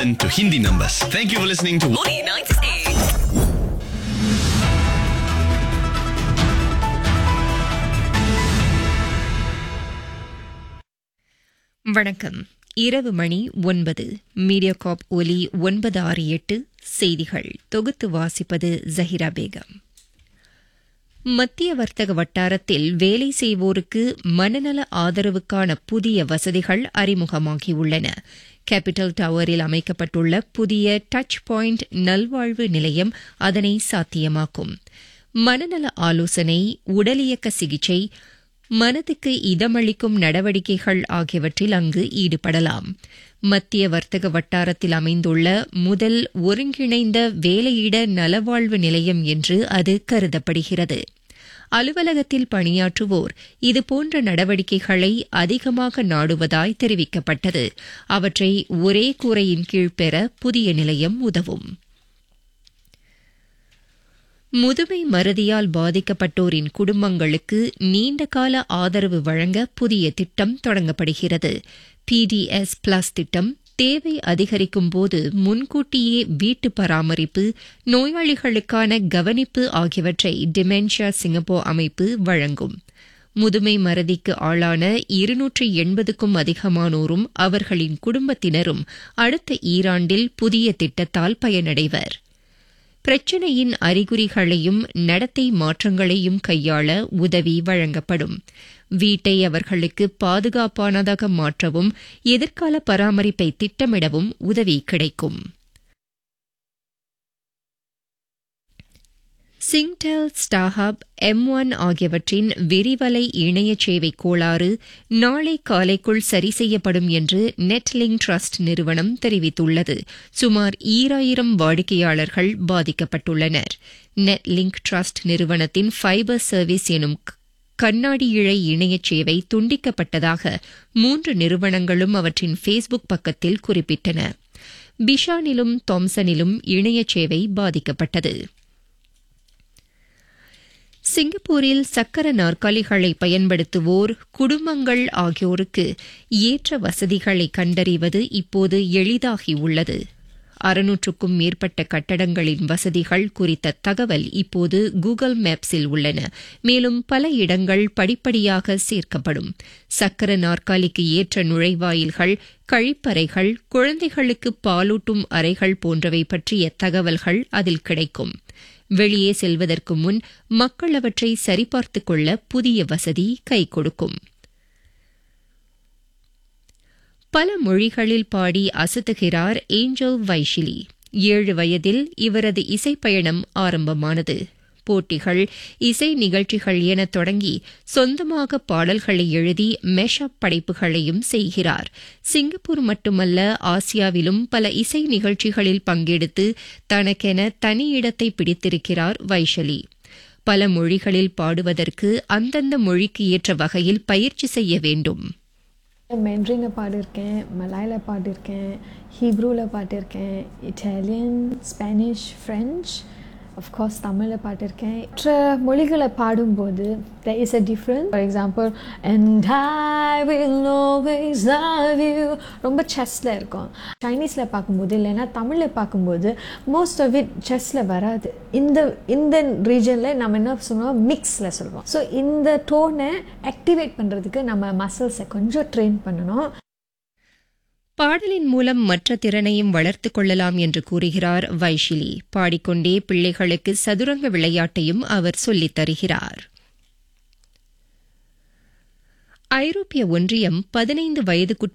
to Hindi numbers. Thank you for listening to Money 98. வணக்கம் இரவு மணி ஒன்பது மீடியாகாப் ஒலி ஒன்பது ஆறு எட்டு செய்திகள் தொகுத்து வாசிப்பது ஜஹிரா பேகம் மத்திய வர்த்தக வட்டாரத்தில் வேலை செய்வோருக்கு மனநல ஆதரவுக்கான புதிய வசதிகள் அறிமுகமாகியுள்ளன கேபிட்டல் டவரில் அமைக்கப்பட்டுள்ள புதிய டச் பாயிண்ட் நல்வாழ்வு நிலையம் அதனை சாத்தியமாக்கும் மனநல ஆலோசனை உடலியக்க சிகிச்சை மனதுக்கு இதமளிக்கும் நடவடிக்கைகள் ஆகியவற்றில் அங்கு ஈடுபடலாம் மத்திய வர்த்தக வட்டாரத்தில் அமைந்துள்ள முதல் ஒருங்கிணைந்த வேலையிட நலவாழ்வு நிலையம் என்று அது கருதப்படுகிறது அலுவலகத்தில் பணியாற்றுவோர் இதுபோன்ற நடவடிக்கைகளை அதிகமாக நாடுவதாய் தெரிவிக்கப்பட்டது அவற்றை ஒரே கூரையின் கீழ் பெற புதிய நிலையம் உதவும் முதுமை மறதியால் பாதிக்கப்பட்டோரின் குடும்பங்களுக்கு நீண்டகால ஆதரவு வழங்க புதிய திட்டம் தொடங்கப்படுகிறது பிடிஎஸ் பிளஸ் திட்டம் தேவை அதிகரிக்கும் போது முன்கூட்டியே வீட்டு பராமரிப்பு நோயாளிகளுக்கான கவனிப்பு ஆகியவற்றை டிமென்ஷியா சிங்கப்பூர் அமைப்பு வழங்கும் முதுமை மறதிக்கு ஆளான இருநூற்றி எண்பதுக்கும் அதிகமானோரும் அவர்களின் குடும்பத்தினரும் அடுத்த ஈராண்டில் புதிய திட்டத்தால் பயனடைவர் பிரச்சினையின் அறிகுறிகளையும் நடத்தை மாற்றங்களையும் கையாள உதவி வழங்கப்படும் வீட்டை அவர்களுக்கு பாதுகாப்பானதாக மாற்றவும் எதிர்கால பராமரிப்பை திட்டமிடவும் உதவி கிடைக்கும் சிங்டெல் ஸ்டாஹப் எம் ஒன் ஆகியவற்றின் விரிவலை இணைய சேவை கோளாறு நாளை காலைக்குள் சரி செய்யப்படும் என்று நெட்லிங் ட்ரஸ்ட் நிறுவனம் தெரிவித்துள்ளது சுமார் ஈராயிரம் வாடிக்கையாளர்கள் பாதிக்கப்பட்டுள்ளனர் நெட்லிங்க் ட்ரஸ்ட் நிறுவனத்தின் ஃபைபர் சர்வீஸ் எனும் கண்ணாடி இழை இணைய சேவை துண்டிக்கப்பட்டதாக மூன்று நிறுவனங்களும் அவற்றின் ஃபேஸ்புக் பக்கத்தில் குறிப்பிட்டன பிஷானிலும் தாம்சனிலும் இணைய சேவை பாதிக்கப்பட்டது சிங்கப்பூரில் சக்கர நாற்காலிகளை பயன்படுத்துவோர் குடும்பங்கள் ஆகியோருக்கு ஏற்ற வசதிகளை கண்டறிவது இப்போது எளிதாகியுள்ளது அறுநூற்றுக்கும் மேற்பட்ட கட்டடங்களின் வசதிகள் குறித்த தகவல் இப்போது கூகுள் மேப்ஸில் உள்ளன மேலும் பல இடங்கள் படிப்படியாக சேர்க்கப்படும் சக்கர நாற்காலிக்கு ஏற்ற நுழைவாயில்கள் கழிப்பறைகள் குழந்தைகளுக்கு பாலூட்டும் அறைகள் போன்றவை பற்றிய தகவல்கள் அதில் கிடைக்கும் வெளியே செல்வதற்கு முன் மக்கள் அவற்றை சரிபார்த்துக் கொள்ள புதிய வசதி கை கொடுக்கும் பல மொழிகளில் பாடி அசத்துகிறார் ஏஞ்சல் வைஷிலி ஏழு வயதில் இவரது இசைப்பயணம் ஆரம்பமானது போட்டிகள் இசை நிகழ்ச்சிகள் என தொடங்கி சொந்தமாக பாடல்களை எழுதி மெஷப் படைப்புகளையும் செய்கிறார் சிங்கப்பூர் மட்டுமல்ல ஆசியாவிலும் பல இசை நிகழ்ச்சிகளில் பங்கெடுத்து தனக்கென தனி இடத்தை பிடித்திருக்கிறார் வைஷலி பல மொழிகளில் பாடுவதற்கு அந்தந்த மொழிக்கு ஏற்ற வகையில் பயிற்சி செய்ய வேண்டும் மென்ட்ரினில் பாடியிருக்கேன் மலாயில் பாடியிருக்கேன் ஹீப்ரூவில் பாடியிருக்கேன் இட்டாலியன் ஸ்பானிஷ் ஃப்ரெஞ்ச் அஃப்கோர்ஸ் தமிழில் பாட்டிருக்கேன் மற்ற மொழிகளை பாடும்போது there is a difference for example and I will always love you ரொம்ப செஸ்ஸில் இருக்கும் சைனீஸில் பார்க்கும்போது இல்லைன்னா தமிழில் பார்க்கும்போது மோஸ்ட் ஆஃப் இட் செஸ்ஸில் வராது இந்த இந்த ரீஜனில் நம்ம என்ன சொல்லுவோம் மிக்ஸில் சொல்லுவோம் ஸோ இந்த டோனை ஆக்டிவேட் பண்ணுறதுக்கு நம்ம மசில்ஸை கொஞ்சம் ட்ரெயின் பண்ணணும் பாடலின் மூலம் மற்ற திறனையும் வளர்த்துக் கொள்ளலாம் என்று கூறுகிறார் வைஷிலி பாடிக்கொண்டே பிள்ளைகளுக்கு சதுரங்க விளையாட்டையும் அவர் சொல்லித் தருகிறார் ஐரோப்பிய ஒன்றியம் பதினைந்து வயதுக்குட்பட்ட